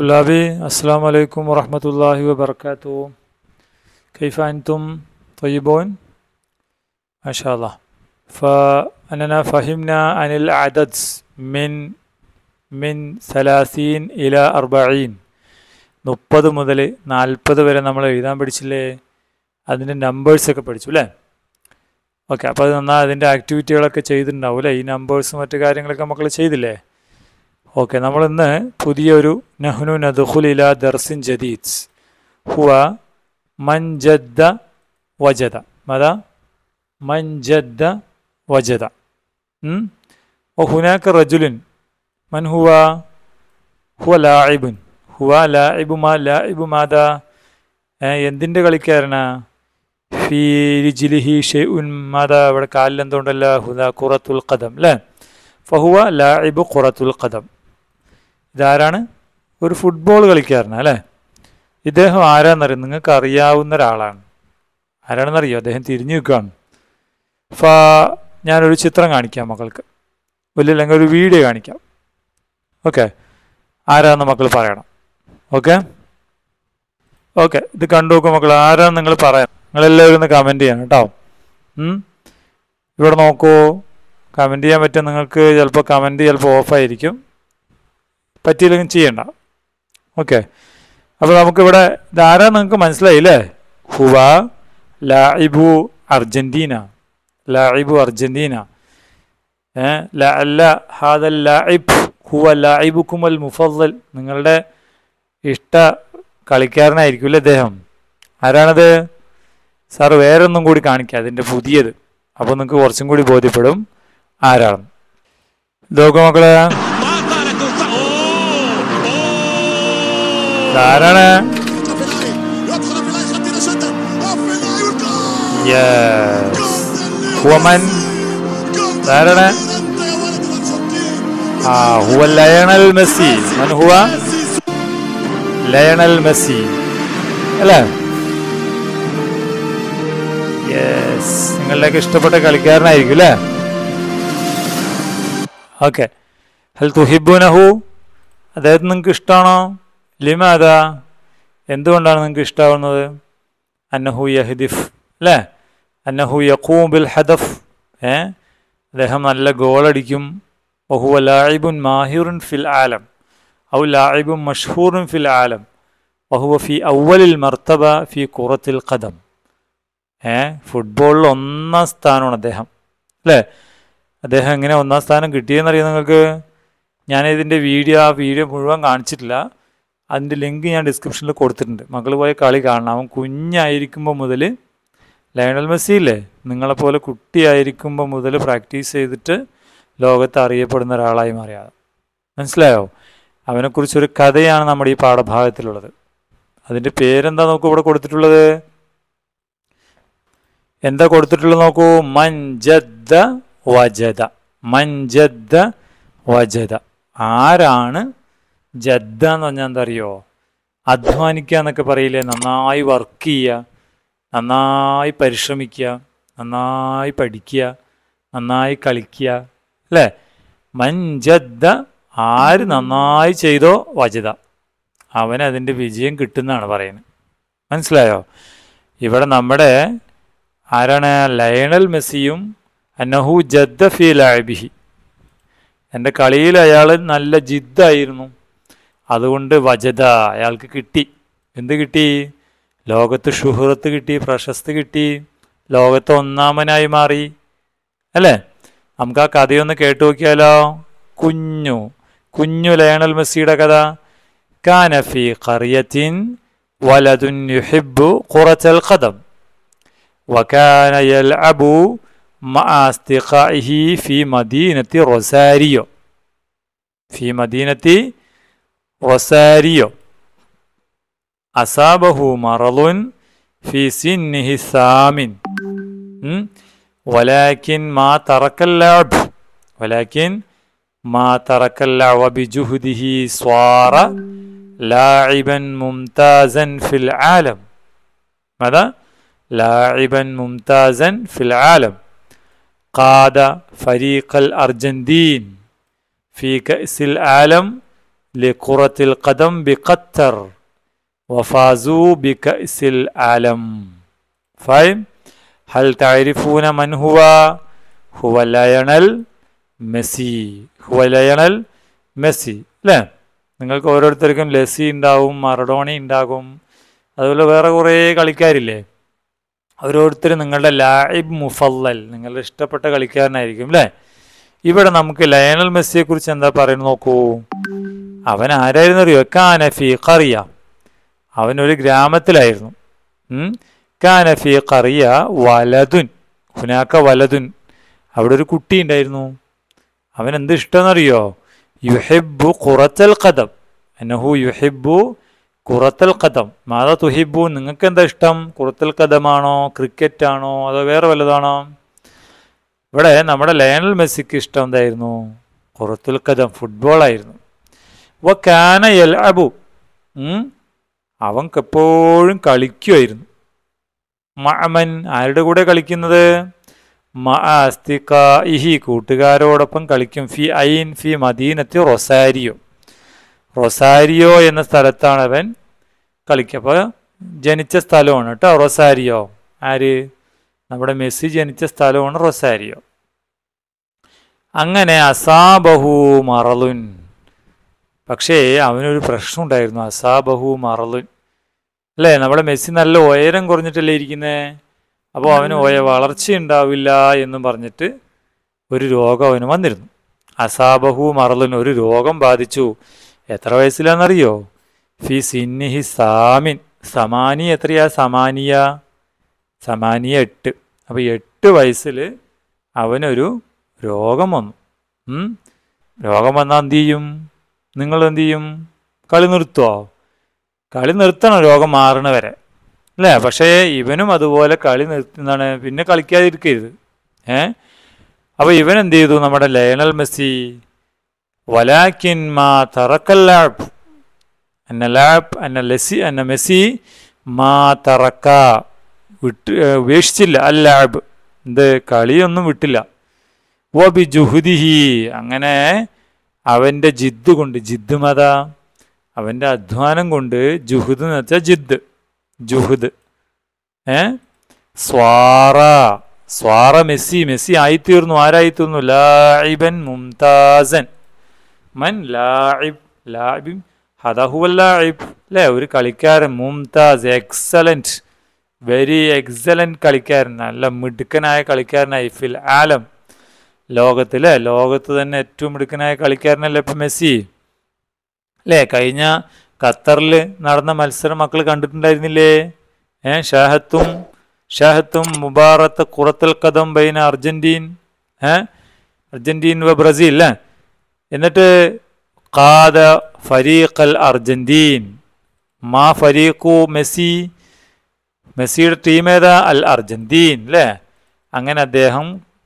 طلابي السلام عليكم ورحمة الله وبركاته كيف أنتم طيبون؟ ما شاء الله فأننا فهمنا عن العدد من من ثلاثين إلى أربعين മുപ്പത് മുതൽ നാൽപ്പത് വരെ നമ്മൾ എഴുതാൻ പഠിച്ചില്ലേ അതിൻ്റെ നമ്പേഴ്സൊക്കെ പഠിച്ചു അല്ലേ ഓക്കെ അപ്പോൾ അത് നന്നാ അതിൻ്റെ ആക്ടിവിറ്റികളൊക്കെ ചെയ്തിട്ടുണ്ടാവും അല്ലേ ഈ നമ്പേഴ്സും മറ്റു കാര്യങ്ങളൊക്കെ മക്കൾ ചെയ്തില്ലേ ഓക്കെ നമ്മളിന്ന് പുതിയൊരു നഹ്നു നദുഖുലില ദർസിൻ ജദീദ് ഹുവ മൻജദ്ദ വജദ മത മൻജദ്ദ വജദ وهناك رجل من هو هو لاعب ഹുവ ലാഇബു മാ ലാഇബു മാതാ എന്തിൻ്റെ കളിക്കാരനാ ഫീ രിജിലിഹി ഷെയ്ഉൻ മാതാ ഇവിടെ കാലിൽ എന്തുകൊണ്ടല്ല ഹുദ ഖുറത്തുൽ ഖദം അല്ലേ ഫഹുവ ലാഇബു ഖുറത്തുൽ ഖദം ഇതാരാണ് ഒരു ഫുട്ബോൾ കളിക്കാരനാ അല്ലേ ഇദ്ദേഹം ആരാന്നറിയും നിങ്ങൾക്ക് അറിയാവുന്ന ഒരാളാണ് ആരാണെന്നറിയോ അദ്ദേഹം തിരിഞ്ഞു നിൽക്കുകയാണ് ഫ ഞാനൊരു ചിത്രം കാണിക്കാം മക്കൾക്ക് വലിയ അല്ലെങ്കിൽ ഒരു വീഡിയോ കാണിക്കാം ഓക്കെ ആരാന്ന് മക്കൾ പറയണം ഓക്കെ ഓക്കെ ഇത് കണ്ടു നോക്കും മക്കൾ ആരാന്ന് നിങ്ങൾ പറയാം നിങ്ങളെല്ലാവരും ഒന്ന് കമൻറ്റ് ചെയ്യണം കേട്ടോ ഇവിടെ നോക്കൂ കമൻറ്റ് ചെയ്യാൻ പറ്റും നിങ്ങൾക്ക് ചിലപ്പോൾ കമൻറ്റ് ചിലപ്പോൾ ഓഫായിരിക്കും പറ്റിയില്ലെങ്കിൽ ചെയ്യണ്ട ഓക്കെ അപ്പോൾ നമുക്കിവിടെ ഇതാരാ നിങ്ങൾക്ക് മനസ്സിലായില്ലേ ഹുവ ലാഇബു അർജൻറ്റീന ലാഇബു അർജൻറ്റീന ഏഹ് അല്ല ഹാദൽ ലാഇബ് ഹുവ ലാഇബുക്കും അൽ മുഫദ്ദൽ നിങ്ങളുടെ ഇഷ്ട കളിക്കാരനായിരിക്കുമല്ലേ അദ്ദേഹം ആരാണത് സാർ വേറെ ഒന്നും കൂടി കാണിക്കുക അതിൻ്റെ പുതിയത് അപ്പോൾ നിങ്ങൾക്ക് കുറച്ചും കൂടി ബോധ്യപ്പെടും ആരാണ് ഇതൊക്കെ മക്കളെ ആരാണ് ഹുവമൻ ആരാണ് ആ ഹുവ ലയണൽ മെസ്സി മൻ ഹുവ ലയണൽ മെസ്സി അല്ലേ യെസ് നിങ്ങളുടെയൊക്കെ ഇഷ്ടപ്പെട്ട കളിക്കാരനായിരിക്കും അല്ലേ ഓക്കെ ഹൽ തുഹിബുനഹു അദ്ദേഹത്തിന് നിങ്ങൾക്ക് ഇഷ്ടമാണോ ലിമ അതാ എന്തുകൊണ്ടാണ് നിങ്ങൾക്ക് ഇഷ്ടമാവുന്നത് അന്നഹു യഹദിഫ് അല്ലേ അന്നഹു യഖൂം ബിൽ ഹദഫ് ഏ അദ്ദേഹം നല്ല ഗോളടിക്കും വഹുവ ലായിബുൻ മാഹിറുൻ ഫിൽ ആലം ഔ ലായിബുൻ മഷ്ഹൂറുൻ ഫിൽ ആലം വഹുവ ഫി ഔവലിൽ മർത്തബ ഫി കുറത്തിൽ ഖദം ഏ ഫുട്ബോളിൽ ഒന്നാം സ്ഥാനമാണ് അദ്ദേഹം അല്ലേ അദ്ദേഹം എങ്ങനെ ഒന്നാം സ്ഥാനം കിട്ടിയെന്നറിയാം നിങ്ങൾക്ക് ഞാൻ ഇതിൻ്റെ വീഡിയോ ആ വീഡിയോ മുഴുവൻ കാണിച്ചിട്ടില്ല അതിൻ്റെ ലിങ്ക് ഞാൻ ഡിസ്ക്രിപ്ഷനിൽ കൊടുത്തിട്ടുണ്ട് മകൾ പോയ കളി കാണണം അവൻ കുഞ്ഞായിരിക്കുമ്പോൾ മുതൽ ലയണൽ മെസ്സി ഇല്ലേ നിങ്ങളെപ്പോലെ കുട്ടിയായിരിക്കുമ്പോൾ മുതൽ പ്രാക്ടീസ് ചെയ്തിട്ട് ലോകത്ത് അറിയപ്പെടുന്ന ഒരാളായി മാറിയത് മനസ്സിലായോ അവനെക്കുറിച്ചൊരു കഥയാണ് നമ്മുടെ ഈ പാഠഭാഗത്തിലുള്ളത് അതിൻ്റെ പേരെന്താ നോക്കൂ ഇവിടെ കൊടുത്തിട്ടുള്ളത് എന്താ കൊടുത്തിട്ടുള്ളത് നോക്കൂ മഞ്ചദ്ദ വജദ മഞ്ചദ്ദ വജദ ആരാണ് ജദ്ദ എന്ന് പറഞ്ഞാൽ എന്താ അറിയോ അധ്വാനിക്കുക എന്നൊക്കെ പറയില്ലേ നന്നായി വർക്ക് ചെയ്യുക നന്നായി പരിശ്രമിക്കുക നന്നായി പഠിക്കുക നന്നായി കളിക്കുക അല്ലേ മഞ്ചദ്ദ ആര് നന്നായി ചെയ്തോ വജത അവന് അതിൻ്റെ വിജയം കിട്ടുന്നതാണ് പറയുന്നത് മനസ്സിലായോ ഇവിടെ നമ്മുടെ ആരാണ് ലയണൽ മെസ്സിയും അന്നഹു ജദ്ദ ഫി ലാബിഹി എൻ്റെ കളിയിൽ അയാൾ നല്ല ജിദ്ദായിരുന്നു അതുകൊണ്ട് വജത അയാൾക്ക് കിട്ടി എന്ത് കിട്ടി ലോകത്ത് ഷുഹറത്ത് കിട്ടി പ്രശസ്തി കിട്ടി ലോകത്ത് ഒന്നാമനായി മാറി അല്ലേ നമുക്ക് ആ കഥയൊന്ന് കേട്ടു നോക്കിയാലോ കുഞ്ഞു കുഞ്ഞു ലയണൽ മെസ്സിയുടെ കഥ കാനഫി ഖറിയത്തിൻ വലതുൻ യുഹിബു ഖുറച്ചൽ ഖദം وكان يلعب مع أصدقائه في مدينة روساريو في مدينة روساريو أصابه مرض في سنه الثامن ولكن ما ترك اللعب ولكن ما ترك اللعب بجهده صار لاعبا ممتازا في العالم ماذا؟ لاعبا ممتازا في العالم قاد فريق الأرجنتين في كأس العالم ലിഖുറത്തിൽ ഖദം ബി ഖത്തർ വഫാസു ബി കഅസിൽ ആലം ഫൈം ഹൽ തഅരിഫൂന മൻ ഹുവ ഹുവ ലയണൽ മെസ്സി ഹുവ ലയണൽ മെസ്സി അല്ലേ നിങ്ങൾക്ക് ഓരോരുത്തർക്കും ലെസ്സി ഉണ്ടാവും മറഡോണി ഉണ്ടാകും അതുപോലെ വേറെ കുറേ കളിക്കാരില്ലേ ഓരോരുത്തരും നിങ്ങളുടെ ലായിബ് മുഫല്ലൽ നിങ്ങളുടെ ഇഷ്ടപ്പെട്ട കളിക്കാരനായിരിക്കും അല്ലേ ഇവിടെ നമുക്ക് ലയണൽ മെസ്സിയെ കുറിച്ച് എന്താ പറയുന്നത് നോക്കൂ അവൻ ആരായിരുന്നു അറിയോ കാനഫി കറിയ അവനൊരു ഗ്രാമത്തിലായിരുന്നു ഉം. കാനഫി കറിയ വലതുൻ ഹുനാക്ക വലതുൻ അവിടെ ഒരു കുട്ടി ഉണ്ടായിരുന്നു അവൻ എന്ത് ഇഷ്ടമെന്നറിയോ യുഹിബു ഖുറത്തൽ ഖദം അന്നഹു യുഹിബു ഖുറത്തൽ ഖദം മാതാ തുഹിബു നിങ്ങൾക്ക് എന്താ ഇഷ്ടം ഖുറത്തൽ ഖദമാണോ ക്രിക്കറ്റ് ആണോ അതോ വേറെ വല്ലതാണോ ഇവിടെ നമ്മുടെ ലയണൽ മെസ്സിക്ക് ഇഷ്ടം എന്തായിരുന്നു ഖുറത്തുൽ ഖദം ഫുട്ബോൾ ആയിരുന്നു വ കാന യൽ അബു അവൻക്ക് എപ്പോഴും കളിക്കുമായിരുന്നു മഅമൻ ആരുടെ കൂടെ കളിക്കുന്നത് ഇഹി കൂട്ടുകാരോടൊപ്പം കളിക്കും ഫി ഐൻ ഫി മദീനത്തി റൊസാരിയോ റൊസാരിയോ എന്ന സ്ഥലത്താണ് അവൻ കളിക്കുക അപ്പോൾ ജനിച്ച സ്ഥലമാണ് കേട്ടോ റൊസാരിയോ ആര് നമ്മുടെ മെസ്സി ജനിച്ച സ്ഥലമാണ് റൊസാരിയോ അങ്ങനെ അസാബഹു മറലുൻ പക്ഷേ അവനൊരു പ്രശ്നം ഉണ്ടായിരുന്നു അസാബഹു മറലുൻ അല്ലേ നമ്മുടെ മെസ്സി നല്ല ഉയരം കുറഞ്ഞിട്ടല്ലേ ഇരിക്കുന്നേ അപ്പോൾ അവന് ഒയ വളർച്ച ഉണ്ടാവില്ല എന്നും പറഞ്ഞിട്ട് ഒരു രോഗം അവന് വന്നിരുന്നു അസാബഹു മറലുൻ ഒരു രോഗം ബാധിച്ചു എത്ര വയസ്സിലാണെന്നറിയോ ഫി സിന്നിഹി സാമിൻ സമാനി എത്രയാ സമാനിയ സമാനിയ എട്ട് അപ്പോൾ എട്ട് വയസ്സിൽ അവനൊരു രോഗം വന്നു ഉം? രോഗം വന്നാൽ എന്ത് ചെയ്യും നിങ്ങൾ എന്ത് ചെയ്യും കളി നിർത്തുമോ കളി നിർത്തണം രോഗം മാറണ വരെ അല്ലേ പക്ഷേ ഇവനും അതുപോലെ കളി നിർത്തുന്നതാണ് പിന്നെ കളിക്കാതിരിക്കരുത് ഏ അപ്പോൾ ഇവൻ എന്ത് ചെയ്തു നമ്മുടെ ലയണൽ മെസ്സി വലാക്കിൻ മാ തറക്കൽ ലാബ് അന്ന ലാബ് അന്ന ലെസി അന്ന മെസ്സി മാ തറക്ക വിട്ട് ഏ, ഉപേക്ഷിച്ചില്ല അൽ ലാബ് എന്ത് കളിയൊന്നും വിട്ടില്ല വ ബി ജുഹുദിഹി അങ്ങനെ അവൻ്റെ ജിദ് കൊണ്ട് ജിദ് മത അവൻ്റെ അധ്വാനം കൊണ്ട് ജുഹുദ് എന്ന് വെച്ചാൽ ജിദ് ജുഹുദ് ഏ സ്വാറ സ്വാറ മെസ്സി മെസ്സി ആയിത്തീർന്നു ആരായിത്തീർന്നു ലായിബൻ മുംതാസൻ മൻ ലായിബ് ലായിബ് ഹദഹുവൽ ലായിബ് അല്ലേ ഒരു കളിക്കാരൻ മുംതാസ് എക്സലൻറ്റ് വെരി എക്സലൻറ്റ് കളിക്കാരൻ നല്ല മിടുക്കനായ കളിക്കാരനായി ഫിൽ ആലം ലോകത്തിലെ ലോകത്ത് തന്നെ ഏറ്റവും മിടുക്കനായ കളിക്കാരനല്ലേ ഇപ്പം മെസ്സി അല്ലേ കഴിഞ്ഞ ഖത്തറിൽ നടന്ന മത്സരം മക്കൾ കണ്ടിട്ടുണ്ടായിരുന്നില്ലേ ഏ ഷാഹത്തും ഷാഹത്തും മുബാറത്ത് കുറത്തൽ കദം ബൈന അർജന്റീൻ ഏ അർജന്റീൻ വ ബ്രസീൽ അല്ലേ എന്നിട്ട് ഖാദ ഫരീഖൽ അർജന്റീൻ മാ ഫരീഖു മെസ്സി മെസ്സിയുടെ ടീം ഏതാ അൽ അർജന്റീൻ അല്ലേ അങ്ങനെ അദ്ദേഹം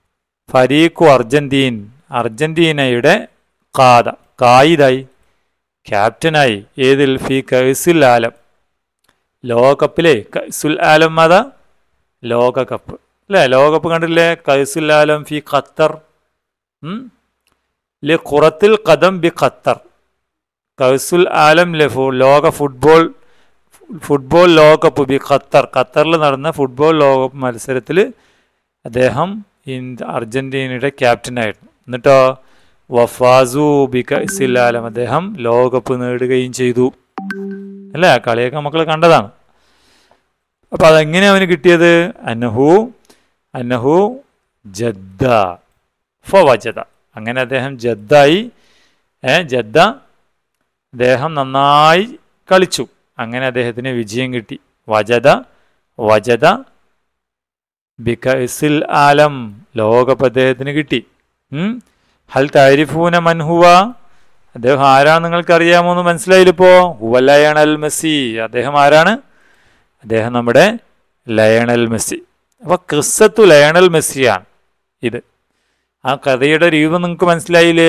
ഫരീഖു അർജന്റീൻ അർജന്റീനയുടെ കാത കായിതായി ക്യാപ്റ്റനായി ഏതിൽ ഫി കൈസുൽ ആലം ലോകകപ്പിലെ കൈസുൽ ആലം അത ലോകകപ്പ് അല്ലേ ലോകകപ്പ് കണ്ടില്ലേ കൈസുൽ ആലം ഫി ഖത്തർ ഉം? ലി ഖുറത്തിൽ കദം ബി ഖത്തർ കൈസുൽ ആലം ലെ ഫു- ലോക ഫുട്ബോൾ ഫുട്ബോൾ ലോകകപ്പ് ബി ഖത്തർ ഖത്തറിൽ നടന്ന ഫുട്ബോൾ ലോകകപ്പ് മത്സരത്തിൽ അദ്ദേഹം ഇന്ത്യ അർജന്റീനയുടെ ക്യാപ്റ്റനായിരുന്നു എന്നിട്ടോ വഫാസു ബി കൈസിലാലം അദ്ദേഹം ലോകകപ്പ് നേടുകയും ചെയ്തു അല്ലേ ആ കളിയൊക്കെ മക്കൾ കണ്ടതാണ് അപ്പോൾ അതെങ്ങനെ അവന് കിട്ടിയത് അന്നഹു അന്നഹു ജദ്ദ ഫവജദ അങ്ങനെ അദ്ദേഹം ജദ്ദായി ഏ ജദ്ദ അദ്ദേഹം നന്നായി കളിച്ചു അങ്ങനെ അദ്ദേഹത്തിന് വിജയം കിട്ടി വജദ വജദ ബിക്കസിൽ ആലം ലോകകപ്പ് അദ്ദേഹത്തിന് കിട്ടി ഉം? ഹൽ താരിഫൂന മൻഹുവ അദ്ദേഹം ആരാണ് നിങ്ങൾക്ക് അറിയാമോ എന്ന് മനസ്സിലായില്ലിപ്പോ ഹുവ ലയണൽ മെസ്സി അദ്ദേഹം ആരാണ് അദ്ദേഹം നമ്മുടെ ലയണൽ മെസ്സി അപ്പൊ ക്രിസ്സത്തു ലയണൽ മെസ്സിയാണ് ഇത് ആ കഥയുടെ രൂപം നിങ്ങൾക്ക് മനസ്സിലായില്ലേ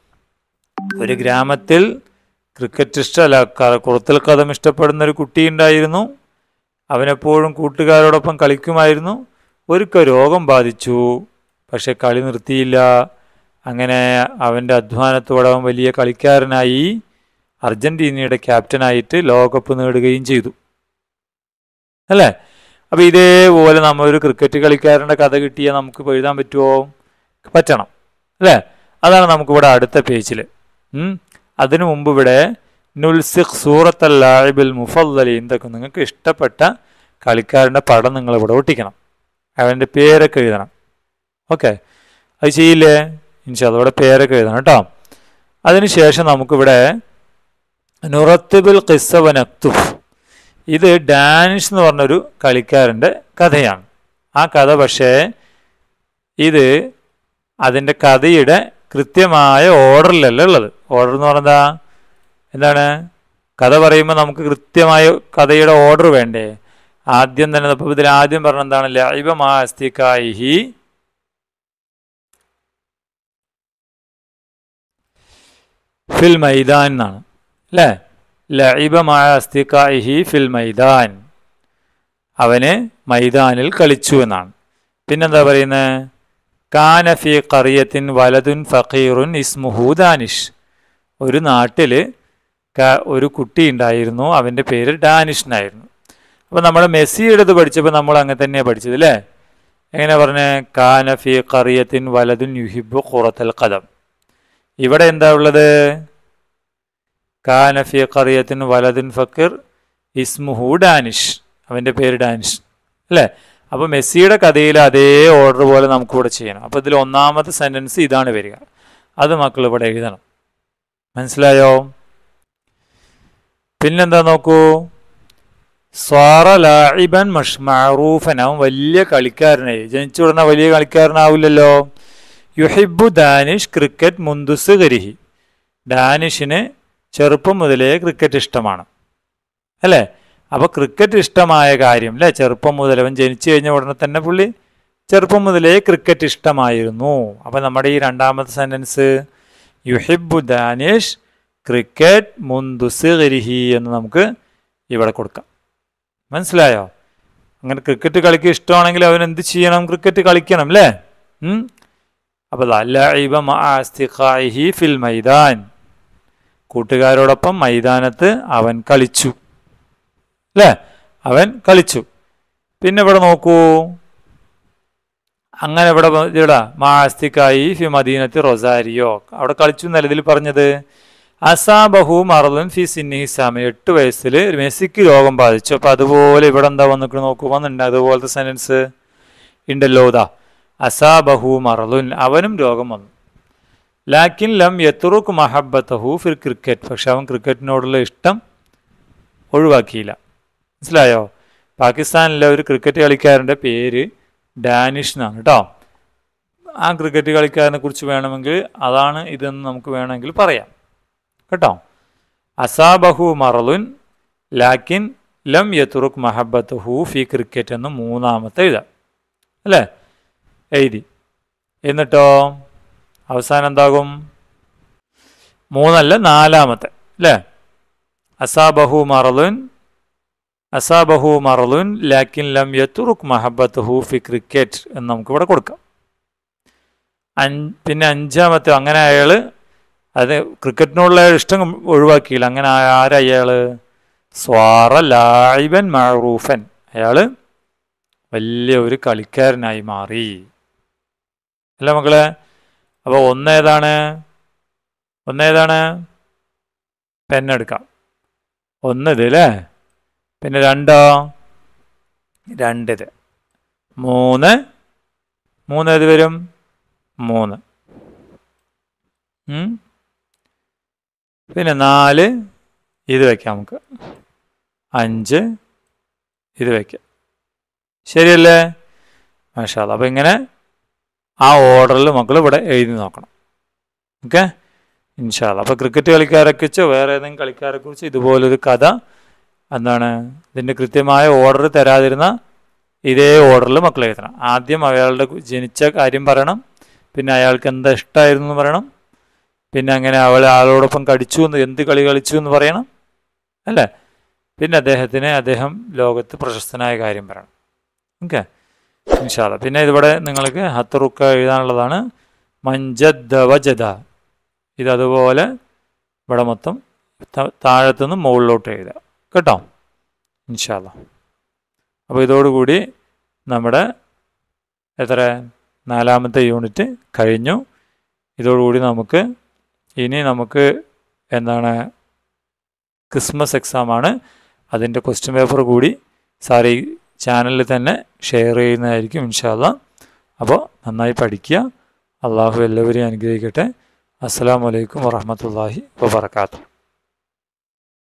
ഒരു ഗ്രാമത്തിൽ ക്രിക്കറ്റ് ഇഷ്ടമല്ല ക- കുറുത്തൽ കഥം ഇഷ്ടപ്പെടുന്ന ഒരു കുട്ടി ഉണ്ടായിരുന്നു അവനെപ്പോഴും കൂട്ടുകാരോടൊപ്പം കളിക്കുമായിരുന്നു ഒരിക്കൽ രോഗം ബാധിച്ചു പക്ഷെ കളി നിർത്തിയില്ല അങ്ങനെ അവൻ്റെ അധ്വാനത്തോടെ അവൻ വലിയ കളിക്കാരനായി അർജന്റീനയുടെ ക്യാപ്റ്റനായിട്ട് ലോകകപ്പ് നേടുകയും ചെയ്തു അല്ലേ അപ്പോൾ ഇതേപോലെ നമ്മൾ ഒരു ക്രിക്കറ്റ് കളിക്കാരൻ്റെ കഥ കിട്ടിയാൽ നമുക്ക് ഇപ്പൊ എഴുതാൻ പറ്റുമോ പറ്റണം അല്ലേ അതാണ് നമുക്കിവിടെ അടുത്ത പേജിൽ അതിനു മുമ്പ് ഇവിടെ നുൽസിഖ് സൂറത്തൽ ലാഹിബിൽ മുഫല്ലലി എന്തൊക്കെ നിങ്ങൾക്ക് ഇഷ്ടപ്പെട്ട കളിക്കാരൻ്റെ പടം നിങ്ങൾ ഇവിടെ ഒട്ടിക്കണം അവൻ്റെ പേരൊക്കെ എഴുതണം ഓക്കെ അത് ചെയ്യില്ലേ ഇൻഷാ അതോടെ പേരൊക്കെ എഴുതണം കേട്ടോ അതിനുശേഷം നമുക്കിവിടെ നുറത്തുബിൽ ഖിസ്സവനക്തുഫ് ഇത് ഡാനിഷ് എന്ന് പറഞ്ഞൊരു കളിക്കാരൻ്റെ കഥയാണ് ആ കഥ പക്ഷേ ഇത് അതിൻ്റെ കഥയുടെ കൃത്യമായ ഓർഡറിലല്ല ഉള്ളത് ഓർഡർ എന്ന് പറഞ്ഞാ എന്താണ് കഥ പറയുമ്പോൾ നമുക്ക് കൃത്യമായ കഥയുടെ ഓർഡർ വേണ്ടേ ആദ്യം തന്നെ ഇപ്പോൾ ഇതിൽ ആദ്യം പറഞ്ഞ എന്താണ് ലൈബ മാ അസ്തിക്കായിഹി ഫിൽ മൈദാൻ എന്നാണ് അല്ലേ ലൈബ മാ അസ്തിക്കായിഹി ഫിൽ മൈദാൻ അവന് മൈതാനിൽ കളിച്ചു എന്നാണ് പിന്നെന്താ പറയുന്നത് കാനഫി കറിയത്തിൻ വലതുൻ ഫക്കീറുൻ ഇസ്മുഹു ദാനിഷ് ഒരു നാട്ടിൽ ഒരു കുട്ടി ഉണ്ടായിരുന്നു അവൻ്റെ പേര് ഡാനിഷ് എന്നായിരുന്നു അപ്പോൾ നമ്മൾ മെസ്സിയുടേത് പഠിച്ചപ്പോൾ നമ്മൾ അങ്ങനെ തന്നെയാണ് പഠിച്ചത് അല്ലേ എങ്ങനെ പറഞ്ഞ് കാനഫി കറിയത്തിൻ വലതുൻ യുഹിബു ഖുറത്തൽ കദം ഇവിടെ എന്താ ഉള്ളത് കാനഫി കറിയത്തിൻ വലതുൻ ഫക്കീർ ഇസ്മുഹു ഡാനിഷ് അവൻ്റെ പേര് ഡാനിഷ് അല്ലേ അപ്പോൾ മെസ്സിയുടെ കഥയിൽ അതേ ഓർഡർ പോലെ നമുക്കിവിടെ ചെയ്യണം അപ്പോൾ ഇതിൽ ഒന്നാമത്തെ സെൻറ്റൻസ് ഇതാണ് വരിക അത് മക്കൾ ഇവിടെ എഴുതണം മനസ്സിലായോ പിന്നെന്താ നോക്കൂ സ്വാറ ലായിബൻ മഷ് മറൂഫൻ അവൻ വലിയ കളിക്കാരനായി ജനിച്ചു വിടുന്ന വലിയ കളിക്കാരനാവില്ലല്ലോ യുഹിബു ദാനിഷ് ക്രിക്കറ്റ് മുന്തുസ് കരിഹി ഡാനിഷിന് ചെറുപ്പം മുതലേ ക്രിക്കറ്റ് ഇഷ്ടമാണ് അല്ലേ അപ്പോൾ ക്രിക്കറ്റ് ഇഷ്ടമായ കാര്യം അല്ലേ ചെറുപ്പം മുതൽ അവൻ ജനിച്ചു കഴിഞ്ഞ ഉടനെ തന്നെ പുള്ളി ചെറുപ്പം മുതലേ ക്രിക്കറ്റ് ഇഷ്ടമായിരുന്നു അപ്പോൾ നമ്മുടെ ഈ രണ്ടാമത്തെ സെൻറ്റൻസ് യുഹിബു ദാനിഷ് ക്രിക്കറ്റ് മുന്തുസ് കരിഹി എന്ന് നമുക്ക് ഇവിടെ കൊടുക്കാം മനസ്സിലായോ അങ്ങനെ ക്രിക്കറ്റ് കളിക്ക് ഇഷ്ടമാണെങ്കിൽ അവൻ എന്ത് ചെയ്യണം ക്രിക്കറ്റ് കളിക്കണം അല്ലേ അപ്പോൾ ഫിൽ മൈദാൻ കൂട്ടുകാരോടൊപ്പം മൈതാനത്ത് അവൻ കളിച്ചു അല്ലേ അവൻ കളിച്ചു പിന്നെ ഇവിടെ നോക്കൂ അങ്ങനെ ഇവിടെ ഇവിടെ മാസ്തിക്കായി ഫി മദീനത്തി റൊസാരിയോ അവിടെ കളിച്ചു എന്നല്ല ഇതിൽ പറഞ്ഞത് അസാബഹു മറലും ഫി സിന്നിഹിസാമ എട്ട് വയസ്സിൽ മെസ്സിക്ക് രോഗം ബാധിച്ചു അപ്പോൾ അതുപോലെ ഇവിടെ എന്താ വന്നിട്ട് നോക്കൂ വന്നിട്ടുണ്ട് അതുപോലത്തെ സെൻറ്റൻസ് ഉണ്ടല്ലോ ഇതാ അസാബഹു മറലുൻ അവനും രോഗം വന്നു ലാക്കിൻ ലം യത്തുറുക്ക് മഹബത്തഹു ഫിർ ക്രിക്കറ്റ് പക്ഷെ അവൻ ക്രിക്കറ്റിനോടുള്ള ഇഷ്ടം ഒഴിവാക്കിയില്ല മനസ്സിലായോ പാകിസ്ഥാനിലെ ഒരു ക്രിക്കറ്റ് കളിക്കാരൻ്റെ പേര് ഡാനിഷ് എന്നാണ് കേട്ടോ ആ ക്രിക്കറ്റ് കളിക്കാരനെ കുറിച്ച് വേണമെങ്കിൽ അതാണ് ഇതെന്ന് നമുക്ക് വേണമെങ്കിൽ പറയാം കേട്ടോ അസാബഹു മറലുൻ ലാക്കിൻ ലം യത്തുറുക്ക് മഹബത്തുഹു ഫി ക്രിക്കറ്റ് എന്ന് മൂന്നാമത്തെ എഴുതാം അല്ലേ എഴുതി എന്നിട്ടോ അവസാനം എന്താകും മൂന്നല്ല നാലാമത്തെ അല്ലേ അസാബഹു മറലുൻ അസാബഹു മറലുൻ ലാക്കിൻ ലം യത്തുറുക്ക് മഹബത്തുഹു ഫി ക്രിക്കറ്റ് എന്ന് നമുക്ക് ഇവിടെ കൊടുക്കാം അഞ്ച് പിന്നെ അഞ്ചാമത്തെ അങ്ങനെ അയാൾ അത് ക്രിക്കറ്റിനോടുള്ള ഇഷ്ടം ഒഴിവാക്കിയില്ല അങ്ങനെ ആരാ അയാൾ സ്വാറ ലായിബൻ മറൂഫൻ അയാൾ വലിയ ഒരു കളിക്കാരനായി മാറി അല്ല മക്കളെ അപ്പോൾ ഒന്നേതാണ് ഒന്നേതാണ് പെണ്ണെടുക്കാം ഒന്നിത് അല്ലേ പിന്നെ രണ്ടോ രണ്ടിത് മൂന്ന് മൂന്ന് ഏത് വരും മൂന്ന് പിന്നെ നാല് ഇത് വയ്ക്കാം നമുക്ക് അഞ്ച് ഇത് വയ്ക്കാം ശരിയല്ലേ മാഷാല്ല അപ്പോൾ ഇങ്ങനെ ആ ഓർഡറിൽ മക്കൾ ഇവിടെ എഴുതി നോക്കണം ഓക്കെ ഇൻഷാല്ല അപ്പോൾ ക്രിക്കറ്റ് കളിക്കാരെ കുറിച്ചോ വേറെ ഏതെങ്കിലും കളിക്കാരെ കുറിച്ച് ഇതുപോലൊരു കഥ എന്താണ് ഇതിൻ്റെ കൃത്യമായ ഓർഡർ തരാതിരുന്ന ഇതേ ഓർഡറിൽ മക്കൾ എഴുതണം ആദ്യം അയാളുടെ ജനിച്ച കാര്യം പറയണം പിന്നെ അയാൾക്ക് എന്താ ഇഷ്ടമായിരുന്നു എന്ന് പറയണം പിന്നെ അങ്ങനെ അവൾ ആളോടൊപ്പം കടിച്ചു എന്ന് എന്ത് കളി കളിച്ചു എന്ന് പറയണം അല്ലേ പിന്നെ അദ്ദേഹത്തിന് അദ്ദേഹം ലോകത്ത് പ്രശസ്തനായ കാര്യം പറയണം ഓക്കെ ഇൻഷാല്ല പിന്നെ ഇതിവിടെ നിങ്ങൾക്ക് ഹത്തറുക്ക എഴുതാനുള്ളതാണ് മഞ്ചദ്ദ വജദ ഇതതുപോലെ ഇവിടെ മൊത്തം ത- താഴത്തുനിന്ന് മുകളിലോട്ട് എഴുതുക കേട്ടോ ഇൻഷാല്ല അപ്പോൾ ഇതോടുകൂടി നമ്മുടെ എത്ര നാലാമത്തെ യൂണിറ്റ് കഴിഞ്ഞു ഇതോടുകൂടി നമുക്ക് ഇനി നമുക്ക് എന്താണ് ക്രിസ്മസ് എക്സാമാണ് അതിൻ്റെ ക്വസ്റ്റ്യൻ പേപ്പർ കൂടി സാർ ഈ ചാനലിൽ തന്നെ ഷെയർ ചെയ്യുന്നതായിരിക്കും ഇൻഷാല്ല അപ്പോൾ നന്നായി പഠിക്കുക അള്ളാഹു എല്ലാവരെയും അനുഗ്രഹിക്കട്ടെ അസ്സാം വലൈക്കും വറഹമത്തല്ലാഹി വബർക്കാത്തു